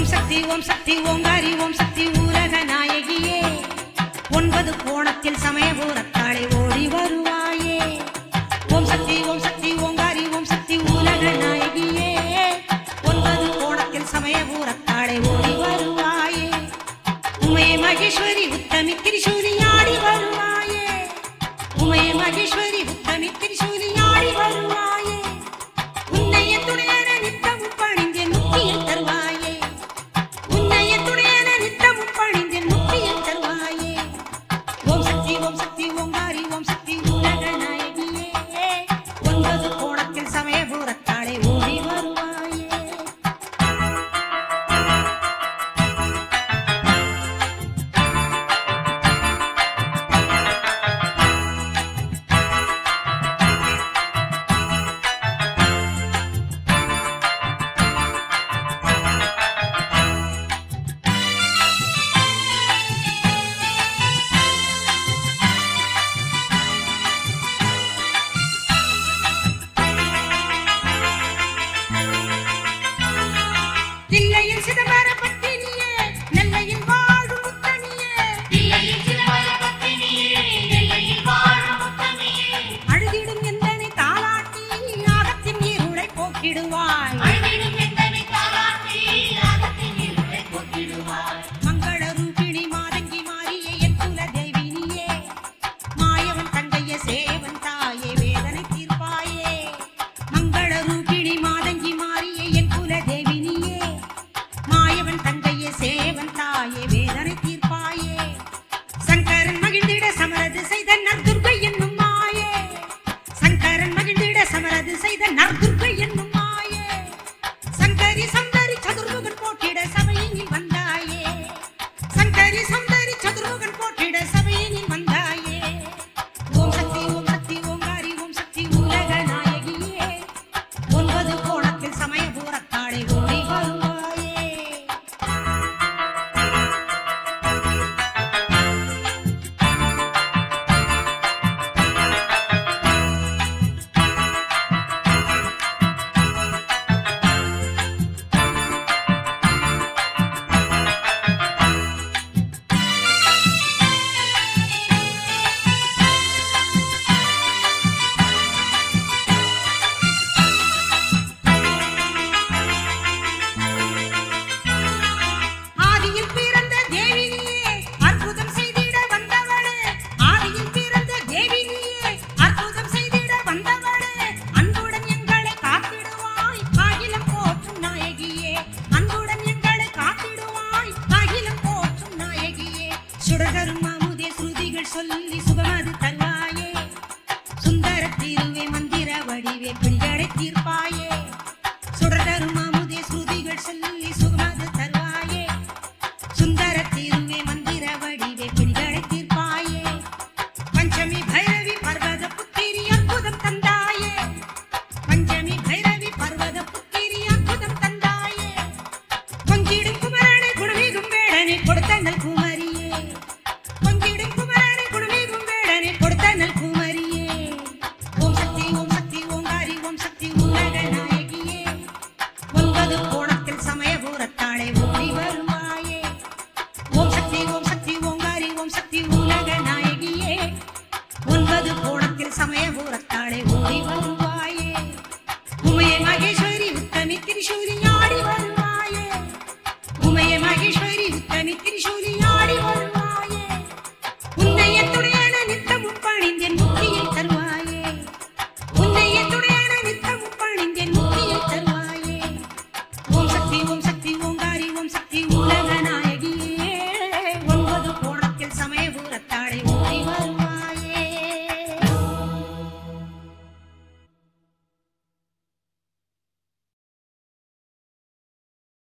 ஓம் சக்தி ஓம் சக்தி ஓங்காரி ஓம் சக்தி உலக நாயகியே ஒன்பது கோணத்தில் சமயபுரத்தாளை ஓடி வருவாயே ஓம் சக்தி ஓம் சக்தி ஓங்காரி ஓம் சக்தி உலக நாயகியே ஒன்பது கோணத்தில் சமயபுரத்தாளை ஓடி வருவாயே உமே மகேஸ்வரி உத்தமி திரிசூலி ஆடி வருவாயே உமே மகேஸ்வரி உத்தமி திரிசூலி ஆடி வருவாயே உன்னைய துணையன நித்தமும் பணிந்தேன் முக்தியில் தருவாயே உன்னைய துணையன நித்தமும் பணிந்தேன் முக்தியில் தருவாயே ஓம் சக்தி ஓம் சக்தி ஓங்காரி ஓம் சக்தி உலக நாயகியே ஒன்பது கோணத்தில் சமயபுரத்தாளே ஓடி வருவாயே தில்லையில் சிதம்பர பத்தினியே நெல்லையில் வாழும் முத்தனியே அழுதிடும் எந்தனை தாளாட்டி ஆகத்தின் இருளை போக்கிடுவாய் மங்கள ரூபிணி மாதங்கி மாறிய என் குல தேவினியே மாயவன் தங்கைய சேவன் தாயே வேதனை தீர்ப்பாயே மங்கள ரூபிணி மாதங்கி மாறிய என் குல தேவினியே மாயவன் தங்கைய சேவன் தாயே வேதனை தீர்ப்பாயே சங்கரன் மகிழ்ந்திட சமரது செய்த நற்துர்கை என்னும் மாயே சங்கரன் மகிழ்ந்திட சமரது செய்த நற்துர்கை என்னும் மாயே சங்கரி சந்தரி சதுர்முகன் போட்டிட சபையினில் வந்தாயே சங்கரி சந்தரி சதுர்முகன் போட்டிட சபையினில் வந்தாயே ஓம் சக்தி ஓம் சக்தி ஓங்காரி ஓம் சக்தி உலக நாயகியே ஒன்பது கோணத்தில் சமயபுரத்தாளை ஓடி வருவாயே ஆதியில் பிறந்த தேவினியே அற்புதம் செய்திட வந்தவளே ஆதியில் பிறந்த தேவினியே அற்புதம் செய்திட வந்தவளே அன்புடன் எங்களை காத்திடுவாய் அகிலம் போற்றும் நாயகியே அன்புடன் எங்களை காத்திடுவாய் அகிலம் போற்றும் நாயகியே சுடகரும் மாமுதே ஸ்ருதிகள் சொல்லி சுகமது தருவாயே சுந்தர தீருவே மந்திர வடிவே பிடிகளை தீர்ப்பாயே சுடதரும் மாமுதே ஸ்ருதிகள் சொல்லி சுகமது தருவாயே சுந்தர தீருவே மந்திர வடிவே பிடிகளை தீர்ப்பாயே பஞ்சமி பைரவி பர்வத புத்திரி அற்புதம் தந்தாயே பஞ்சமி பைரவி பர்வத புத்திரி அற்புதம் தந்தாயே பொங்கிடும் குமரனை குணமிகும் வேடனை கொடுத்த நல் குமரியே பொங்கிடும் குமரனை குணமிகும் வேடனை கொடுத்த நல் குமரியே ஓம் சக்தி ஓம் சக்தி ஓங்காரி ஓம் சக்தி உலக நாயகியே ஒன்பது கோணத்தில் சமயபுரத்தாளை ஓடி வருவாயே ஓம் சக்தி ஓம் சக்தி ஓங்காரி ஓம் சக்தி உலக நாயகியே ஒன்பது கோணத்தில் சமயபுரத்தாளை ஓடி வருவாயே